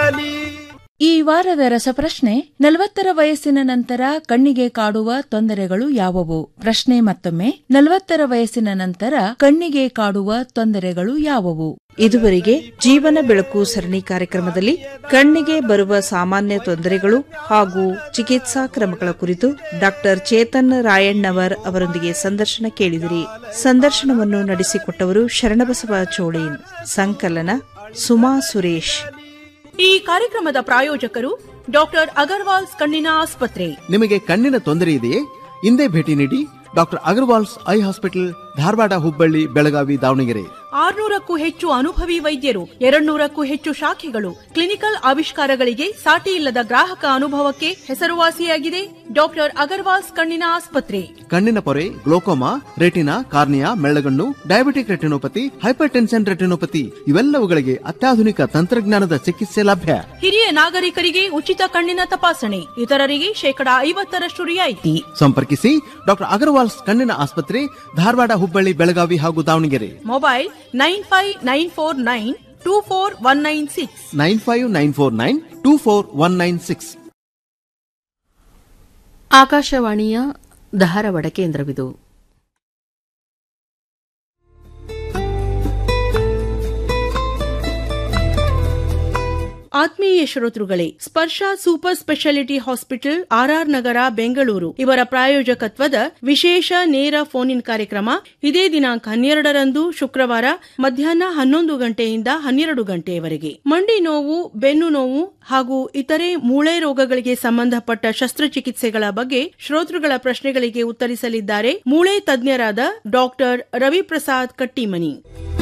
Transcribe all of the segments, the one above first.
ಇರಲಿ ಈ ವಾರದ ರಸಪ್ರಶ್ನೆ ನಲವತ್ತರ ವಯಸ್ಸಿನ ನಂತರ ಕಣ್ಣಿಗೆ ಕಾಡುವ ತೊಂದರೆಗಳು ಯಾವುವು ಪ್ರಶ್ನೆ ಮತ್ತೊಮ್ಮೆ ನಲವತ್ತರ ವಯಸ್ಸಿನ ನಂತರ ಕಣ್ಣಿಗೆ ಕಾಡುವ ತೊಂದರೆಗಳು ಯಾವುವು ಇದುವರೆಗೆ ಜೀವನ ಬೆಳಕು ಸರಣಿ ಕಾರ್ಯಕ್ರಮದಲ್ಲಿ ಕಣ್ಣಿಗೆ ಬರುವ ಸಾಮಾನ್ಯ ತೊಂದರೆಗಳು ಹಾಗೂ ಚಿಕಿತ್ಸಾ ಕ್ರಮಗಳ ಕುರಿತು ಡಾಕ್ಟರ್ ಚೇತನ್ ರಾಯಣ್ಣವರ್ ಅವರೊಂದಿಗೆ ಸಂದರ್ಶನ ಕೇಳಿದಿರಿ ಸಂದರ್ಶನವನ್ನು ನಡೆಸಿಕೊಟ್ಟವರು ಶರಣಬಸವ ಚೋಳೇನ್ ಸಂಕಲನ ಸುಮಾ ಸುರೇಶ್ ಈ ಕಾರ್ಯಕ್ರಮದ ಪ್ರಾಯೋಜಕರು ಡಾಕ್ಟರ್ ಅಗರ್ವಾಲ್ಸ್ ಕಣ್ಣಿನ ಆಸ್ಪತ್ರೆ ನಿಮಗೆ ಕಣ್ಣಿನ ತೊಂದರೆ ಇದೆಯೇ ಹಿಂದೆ ಭೇಟಿ ನೀಡಿ doctor Agarwal's eye hospital Dharwad Hubballi Belagavi Davanagere ಆರ್ನೂರಕ್ಕೂ ಹೆಚ್ಚು ಅನುಭವಿ ವೈದ್ಯರು ಎರಡ್ನೂರಕ್ಕೂ ಹೆಚ್ಚು ಶಾಖೆಗಳು ಕ್ಲಿನಿಕಲ್ ಆವಿಷ್ಕಾರಗಳಿಗೆ ಸಾಟಿ ಇಲ್ಲದ ಗ್ರಾಹಕ ಅನುಭವಕ್ಕೆ ಹೆಸರುವಾಸಿಯಾಗಿದೆ ಡಾಕ್ಟರ್ ಅಗರ್ವಾಲ್ಸ್ ಕಣ್ಣಿನ ಆಸ್ಪತ್ರೆ ಕಣ್ಣಿನ ಪೊರೆ ಗ್ಲೋಕೋಮಾ ರೆಟಿನಾ ಕಾರ್ನಿಯಾ ಮೆಳ್ಳಗಣ್ಣು diabetic retinopathy hyper tension retinopathy ಇವೆಲ್ಲವುಗಳಿಗೆ ಅತ್ಯಾಧುನಿಕ ತಂತ್ರಜ್ಞಾನದ ಚಿಕಿತ್ಸೆ ಲಭ್ಯ ಹಿರಿಯ ನಾಗರಿಕರಿಗೆ ಉಚಿತ ಕಣ್ಣಿನ ತಪಾಸಣೆ ಇತರರಿಗೆ ಶೇಕಡಾ ಐವತ್ತರಷ್ಟು ರಿಯಾಯಿತಿ ಸಂಪರ್ಕಿಸಿ ಡಾಕ್ಟರ್ ಅಗರ್ವಾಲ್ಸ್ ಕಣ್ಣಿನ ಆಸ್ಪತ್ರೆ ಧಾರವಾಡ ಹುಬ್ಬಳ್ಳಿ ಬೆಳಗಾವಿ ಹಾಗೂ Davanagere mobile nine five nine four nine two four one nine six nine five nine four nine two four one nine six ಆಕಾಶವಾಣಿಯ ಧಾರವಾಡ ಕೇಂದ್ರವಿದು ಆತ್ಮೀಯ ಶ್ರೋತೃಗಳೇ Sparsh super speciality hospital RR Nagar Bengaluru ಇವರ ಪ್ರಾಯೋಜಕತ್ವದ ವಿಶೇಷ ನೇರ ಫೋನ್ ಇನ್ ಕಾರ್ಯಕ್ರಮ ಇದೇ ದಿನಾಂಕ ಹನ್ನೆರಡರಂದು ಶುಕ್ರವಾರ ಮಧ್ಯಾಹ್ನ ಹನ್ನೊಂದು ಗಂಟೆಯಿಂದ ಹನ್ನೆರಡು ಗಂಟೆಯವರೆಗೆ ಮಂಡಿ ನೋವು ಬೆನ್ನು ನೋವು ಹಾಗೂ ಇತರೆ ಮೂಳೆ ರೋಗಗಳಿಗೆ ಸಂಬಂಧಪಟ್ಟ ಶಸ್ತ್ರಚಿಕಿತ್ಸೆಗಳ ಬಗ್ಗೆ ಶ್ರೋತೃಗಳ ಪ್ರಶ್ನೆಗಳಿಗೆ ಉತ್ತರಿಸಲಿದ್ದಾರೆ ಮೂಳೆ ತಜ್ಞರಾದ ಡಾಕ್ಟರ್ ರವಿಪ್ರಸಾದ್ ಕಟ್ಟಿಮನಿ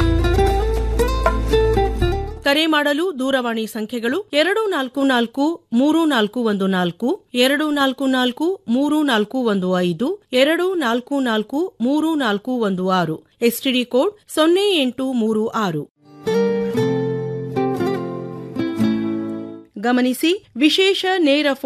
ಕರೆ ಮಾಡಲು ದೂರವಾಣಿ ಸಂಖ್ಯೆಗಳು ಎರಡು ನಾಲ್ಕು ನಾಲ್ಕು ಮೂರು ನಾಲ್ಕು ಒಂದು ನಾಲ್ಕು ಎರಡು ನಾಲ್ಕು ನಾಲ್ಕು ಮೂರು ನಾಲ್ಕು ಒಂದು ಐದು ಎರಡು ನಾಲ್ಕು ನಾಲ್ಕು ಮೂರು ನಾಲ್ಕು ಒಂದು ಆರು ಎಸ್ಟಿಡಿ ಕೋಡ್ ಸೊನ್ನೆ ಎಂಟು ಮೂರು ಆರು ಗಮನಿಸಿ ವಿಶೇಷ ನೇರ